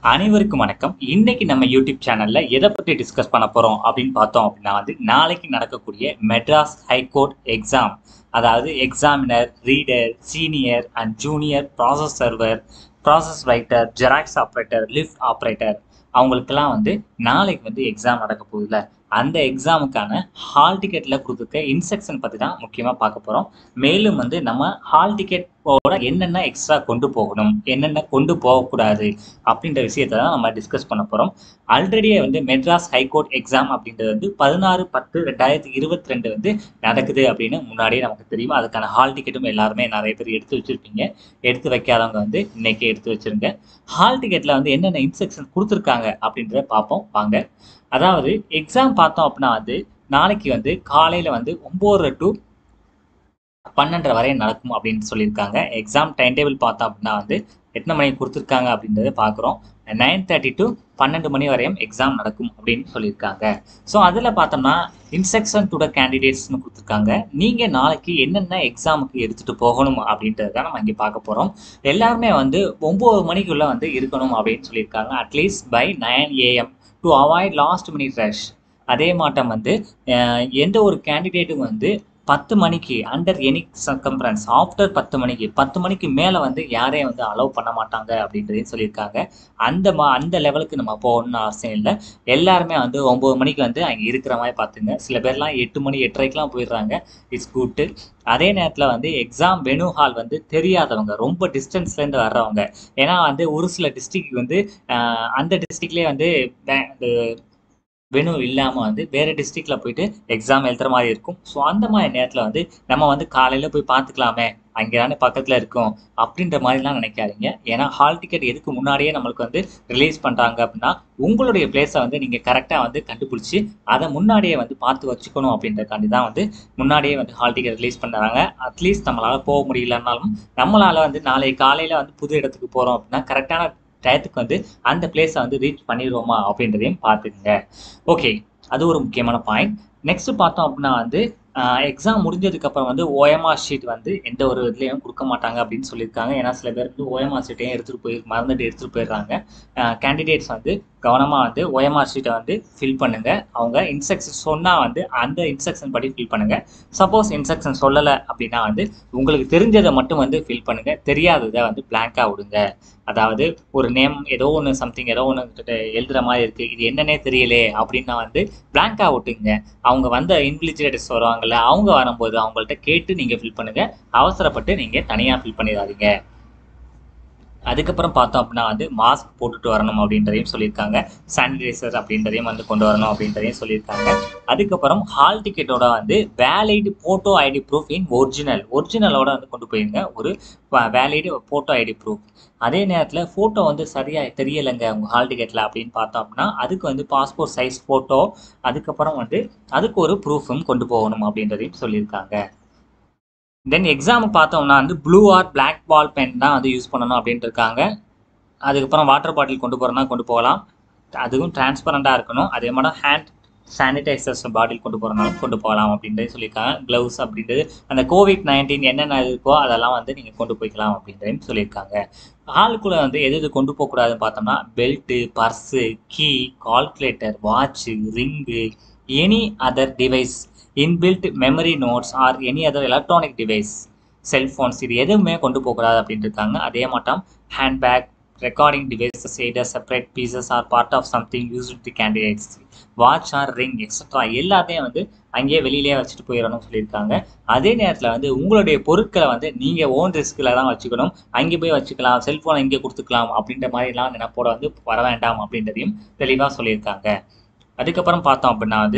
அனைவருக்கும் வணக்கம் இன்னைக்கு நம்ம யூடியூப் சேனல்ல எதை பத்தி டிஸ்கஸ் பண்ண போறோம் அப்படின்னு பார்த்தோம் அப்படின்னா வந்து நாளைக்கு நடக்கக்கூடிய மெட்ராஸ் ஹைகோர்ட் எக்ஸாம் அதாவது examiner reader senior and junior process server process writer xerox operator lift operator அவங்களுக்கெல்லாம் வந்து நாளைக்கு வந்து எக்ஸாம் நடக்க போகுதுல அந்த எக்ஸாமுக்கான ஹால் டிக்கெட்டில் கொடுத்துருக்க இன்ஸ்ட்ரக்ஷன் பற்றி தான் முக்கியமாக பார்க்க போகிறோம் மேலும் வந்து நம்ம ஹால் டிக்கெட்டோட என்னென்ன எக்ஸ்ட்ரா கொண்டு போகணும் என்னென்ன கொண்டு போகக்கூடாது அப்படின்ற விஷயத்தை தான் நம்ம டிஸ்கஸ் பண்ண போகிறோம் ஆல்ரெடியே வந்து மெட்ராஸ் ஹைகோர்ட் எக்ஸாம் அப்படின்றது வந்து பதினாறு பத்து ரெண்டாயிரத்தி இருபத்தி ரெண்டு வந்து நடக்குது அப்படின்னு முன்னாடியே நமக்கு தெரியும் அதுக்கான ஹால் டிக்கெட்டும் எல்லாருமே நிறைய பேர் எடுத்து வச்சுருப்பீங்க எடுத்து வைக்காதவங்க வந்து இன்னைக்கு எடுத்து வச்சுருங்க ஹால் டிக்கெட்டில் வந்து என்னென்ன இன்ஸ்ட்ரக்ஷன் கொடுத்துருக்காங்க அப்படின்றத பார்ப்போம் வாங்க அதாவது எக்ஸாம் பார்த்தோம் அப்படின்னா வந்து நாளைக்கு வந்து காலையில் வந்து ஒம்பது டு பன்னெண்டரை வரை நடக்கும் அப்படின்னு சொல்லியிருக்காங்க எக்ஸாம் டைம் டேபிள் பார்த்தோம் அப்படின்னா வந்து எத்தனை மணிக்கு கொடுத்துருக்காங்க அப்படின்றத பார்க்குறோம் நைன் தேர்ட்டி டு பன்னெண்டு மணி வரையும் எக்ஸாம் நடக்கும் அப்படின்னு சொல்லியிருக்காங்க ஸோ அதில் பார்த்தோம்னா இன்ஸ்ட்ரக்ஷன் டு த கேண்டிடேட்ஸ்னு கொடுத்துருக்காங்க நீங்கள் நாளைக்கு என்னென்ன எக்ஸாமுக்கு எடுத்துகிட்டு போகணும் அப்படின்றத நம்ம இங்கே பார்க்க போகிறோம் எல்லாருமே வந்து ஒம்பது மணிக்குள்ளே வந்து இருக்கணும் அப்படின்னு சொல்லியிருக்காங்க at least by nine AM to avoid last minute rush அதே மாட்டம் வந்து அஹ், எந்த ஒரு கேண்டிடேட்டும் வந்து பத்து மணிக்கு அண்டர் எனி சர்க்கம்ஃபரன்ஸ் ஆஃப்டர் பத்து மணிக்கு பத்து மணிக்கு மேலே வந்து யாரையும் வந்து அலோவ் பண்ண மாட்டாங்க அப்படின்றதையும் சொல்லியிருக்காங்க அந்த மா அந்த லெவலுக்கு நம்ம போகணும்னு அவசியம் இல்லை எல்லாருமே வந்து ஒம்பது மணிக்கு வந்து அங்கே இருக்கிற மாதிரி பார்த்துங்க சில பேர்லாம் எட்டு மணி எட்டரைக்கெலாம் போயிடுறாங்க இட்ஸ் குட்டு அதே நேரத்தில் வந்து எக்ஸாம் வெனு ஹால் வந்து தெரியாதவங்க ரொம்ப டிஸ்டன்ஸ்லேருந்து வர்றவங்க ஏன்னா வந்து ஒரு சில டிஸ்ட்ரிக்ட் வந்து ஆஹ், அந்த டிஸ்ட்ரிக்ட்லேயே வந்து பே- இந்த வெனு இல்லாமல் வந்து வேறு டிஸ்ட்ரிக்டில் போயிட்டு எக்ஸாம் எழுதுற மாதிரி இருக்கும் ஸோ அந்த மாதிரி நேரத்தில் வந்து நம்ம வந்து காலையில் போய் பார்த்துக்கலாமே அங்கே தானே பக்கத்தில் இருக்கும் அப்படின்ற மாதிரிலாம் நினைக்காதீங்க ஏன்னா ஹால் டிக்கெட் எதுக்கு முன்னாடியே நம்மளுக்கு வந்து ரிலீஸ் பண்ணுறாங்க அப்படின்னா உங்களுடைய பிளேஸை வந்து நீங்கள் கரெக்டாக வந்து கண்டுபிடிச்சி அதை முன்னாடியே வந்து பார்த்து வச்சுக்கணும் அப்படின்றக்காண்டி தான் வந்து முன்னாடியே வந்து ஹால் டிக்கெட் ரிலீஸ் பண்ணுறாங்க அட்லீஸ்ட் நம்மளால் போக முடியலன்னாலும் நம்மளால் வந்து நாளை காலையில் வந்து புது இடத்துக்கு போகிறோம் அப்படின்னா கரெக்டான டயத்துக்கு வந்து அந்த பிளேஸை வந்து ரீச் பண்ணிடுவோமா அப்படின்றதையும் பார்த்துக்குங்க ஓகே அது ஒரு முக்கியமான பாயிண்ட் நெக்ஸ்ட் பார்த்தோம் அப்படின்னா வந்து எக்ஸாம் முடிஞ்சதுக்கப்புறம் வந்து ஓஎம்ஆர் ஷீட் வந்து எந்த ஒரு இதுலேயும் கொடுக்க மாட்டாங்க அப்படின்னு சொல்லியிருக்காங்க ஏன்னா சில பேர் வந்து ஓஎம்ஆர் ஷீட்டையும் எடுத்துகிட்டு போய் மறந்துட்டு எடுத்துகிட்டு போயிடுறாங்க கேண்டிடேட்ஸ் வந்து கவனமாக வந்து ஓஎம்ஆர் ஷீட்டை வந்து ஃபில் பண்ணுங்கள் அவங்க இன்ஸ்ட்ரக்ஷன் சொன்னால் வந்து அந்த இன்ஸ்ட்ரக்ஷன் படி ஃபில் பண்ணுங்கள் சப்போஸ் இன்ஸ்ட்ரக்ஷன் சொல்லலை அப்படின்னா வந்து உங்களுக்கு தெரிஞ்சதை மட்டும் வந்து ஃபில் பண்ணுங்கள் தெரியாததை வந்து blank-ஆ விடுங்க அதாவது ஒரு நேம் ஏதோ ஒன்று சம்திங் ஏதோ ஒன்று எழுதுகிற மாதிரி இருக்குது இது என்னன்னே தெரியலே அப்படின்னா வந்து blank-ஆ விட்டுங்க அவங்க வந்த இன்விஜிலேட்டர்ஸ் வருவாங்கல்ல அவங்க வரும்போது அவங்கள்ட்ட கேட்டு நீங்கள் ஃபில் பண்ணுங்கள் அவசரப்பட்டு நீங்கள் தனியாக ஃபில் பண்ணிடாதீங்க அதுக்கப்புறம் பார்த்தோம் அப்படின்னா வந்து மாஸ்க் போட்டுட்டு வரணும் அப்படின்றதையும் சொல்லியிருக்காங்க சானிடைசர் அப்படின்றதையும் வந்து கொண்டு வரணும் அப்படின்றதையும் சொல்லியிருக்காங்க அதுக்கப்புறம் ஹால் டிக்கெட்டோட வந்து valid photo ID proof in original ஒரிஜினலோட வந்து கொண்டு போயிருங்க ஒரு வேலிட் ஃபோட்டோ ஐடி ப்ரூஃப் அதே நேரத்தில் ஃபோட்டோ வந்து சரியாக தெரியலைங்க உங்கள் ஹால் டிக்கெட்டில் அப்படின்னு பார்த்தோம் அப்படின்னா அதுக்கு வந்து பாஸ்போர்ட் சைஸ் ஃபோட்டோ அதுக்கப்புறம் வந்து அதுக்கு ஒரு ப்ரூஃபும் கொண்டு போகணும் அப்படின்றதையும் சொல்லியிருக்காங்க தென் எக்ஸாம் பார்த்தோம்னா வந்து blue or Black ball pen தான் வந்து யூஸ் பண்ணணும் அப்படின்ட்டு இருக்காங்க அதுக்கப்புறம் வாட்டர் பாட்டில் கொண்டு போகிறோன்னா கொண்டு போகலாம் அதுவும் டிரான்ஸ்பரண்ட்டாக இருக்கணும் அதே மாதிரி ஹேண்ட் சானிடைசர்ஸ் பாட்டில் கொண்டு போகிறனாலும் கொண்டு போகலாம் அப்படின்றது சொல்லியிருக்காங்க க்ளவுஸ் அப்படின்றது அந்த கோவிட் நைன்டீன் என்னென்ன இருக்கோ அதெல்லாம் வந்து நீங்கள் கொண்டு போய்க்கலாம் அப்படின்றதையும் சொல்லியிருக்காங்க ஆளுக்குள்ளே வந்து எது எது கொண்டு போகக்கூடாதுன்னு பார்த்தோம்னா belt purse key calculator watch ring any other device inbuilt memory notes or any other electronic device cellphones இது எதுவுமே கொண்டு போகக்கூடாது அப்படின்ட்டு இருக்காங்க அதே மாட்டம் handbag recording devices either separate pieces or part of something use the candidates watch or ring extra எல்லாத்தையும் வந்து அங்கேயே வெளியிலேயே வச்சுட்டு போயிடணும்னு சொல்லியிருக்காங்க அதே நேரத்தில் வந்து உங்களுடைய பொருட்களை வந்து நீங்கள் ஓன் ரிஸ்கில் தான் வச்சுக்கணும் அங்கே போய் வச்சுக்கலாம் செல்ஃபோனை இங்கே கொடுத்துக்கலாம் அப்படின்ற மாதிரிலாம் நினைப்போட வந்து வர வேண்டாம் அப்படின்றதையும் தெளிவாக சொல்லியிருக்காங்க அதுக்கப்புறம் பார்த்தோம் அப்படின்னா வந்து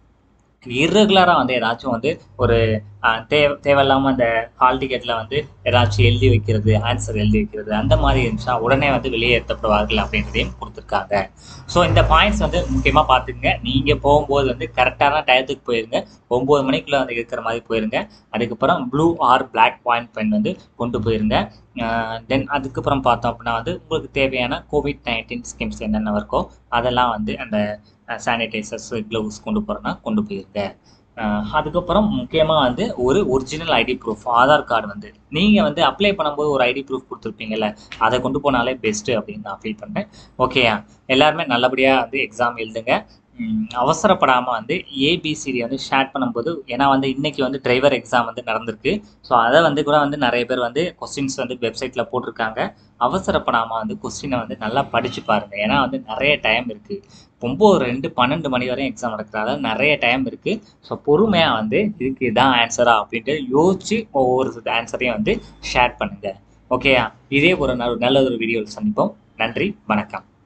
இர்ரெகுலராக வந்து ஏதாச்சும் வந்து ஒரு ஆஹ், தே தேவையில்லாமல் அந்த ஹால் டிக்கெட்டில் வந்து ஏதாச்சும் எழுதி வைக்கிறது ஆன்சர் எழுதி வைக்கிறது அந்த மாதிரி இருந்துச்சுன்னா உடனே வந்து வெளியேற்றப்படுவார்கள் அப்படின்றதையும் கொடுத்துருக்காங்க ஸோ இந்த பாயிண்ட்ஸ் வந்து முக்கியமாக பார்த்துக்குங்க நீங்கள் போகும்போது வந்து கரெக்டான டயத்துக்கு போயிருங்க ஒம்பது மணிக்குள்ளே வந்து இருக்கிற மாதிரி போயிருங்க அதுக்கப்புறம் blue or Black point pen வந்து கொண்டு போயிருங்க தென் அதுக்கப்புறம் பார்த்தோம் அப்படின்னா வந்து உங்களுக்கு தேவையான கோவிட் நைன்டீன் ஸ்கீம்ஸ் என்னென்ன இருக்கோ அதெல்லாம் வந்து அந்த சானிடைசர்ஸ் க்ளவுஸ் கொண்டு போகிறோன்னா கொண்டு போயிருங்க அஹ் அதுக்கப்புறம் முக்கியமாக வந்து ஒரு original ID proof Aadhaar card வந்து நீங்கள் வந்து அப்ளை பண்ணும்போது ஒரு ஐடி ப்ரூஃப் கொடுத்துருப்பீங்கல்ல அதை கொண்டு போனாலே பெஸ்ட்டு அப்படின்னு நான் ஃபீல் பண்ணுறேன் ஓகேயா எல்லாருமே நல்லபடியாக வந்து எக்ஸாம் எழுதுங்க ம், அவசரப்படாமல் வந்து ஏபிசிடி வந்து ஷேர் பண்ணும்போது ஏன்னா வந்து இன்னைக்கு வந்து டிரைவர் எக்ஸாம் வந்து நடந்திருக்கு ஸோ அதை வந்து கூட வந்து நிறைய பேர் வந்து கொஸ்டின்ஸ் வந்து வெப்சைட்டில் போட்டிருக்காங்க அவசரப்படாமல் வந்து கொஸ்டினை வந்து நல்லா படித்து பாருங்கள் ஏன்னா வந்து நிறைய டைம் இருக்குது ஒம்பது ரெண்டு பன்னெண்டு மணி வரையும் எக்ஸாம் நடக்கிறதால நிறைய டைம் இருக்குது ஸோ பொறுமையாக வந்து இதுக்கு இதான் ஆன்சரா அப்படின்ட்டு யோசிச்சு ஒவ்வொரு ஆன்சரையும் வந்து ஷேர் பண்ணுங்கள் ஓகேயா இதே ஒரு நல்ல நல்ல ஒரு வீடியோவில் சந்திப்போம் நன்றி வணக்கம்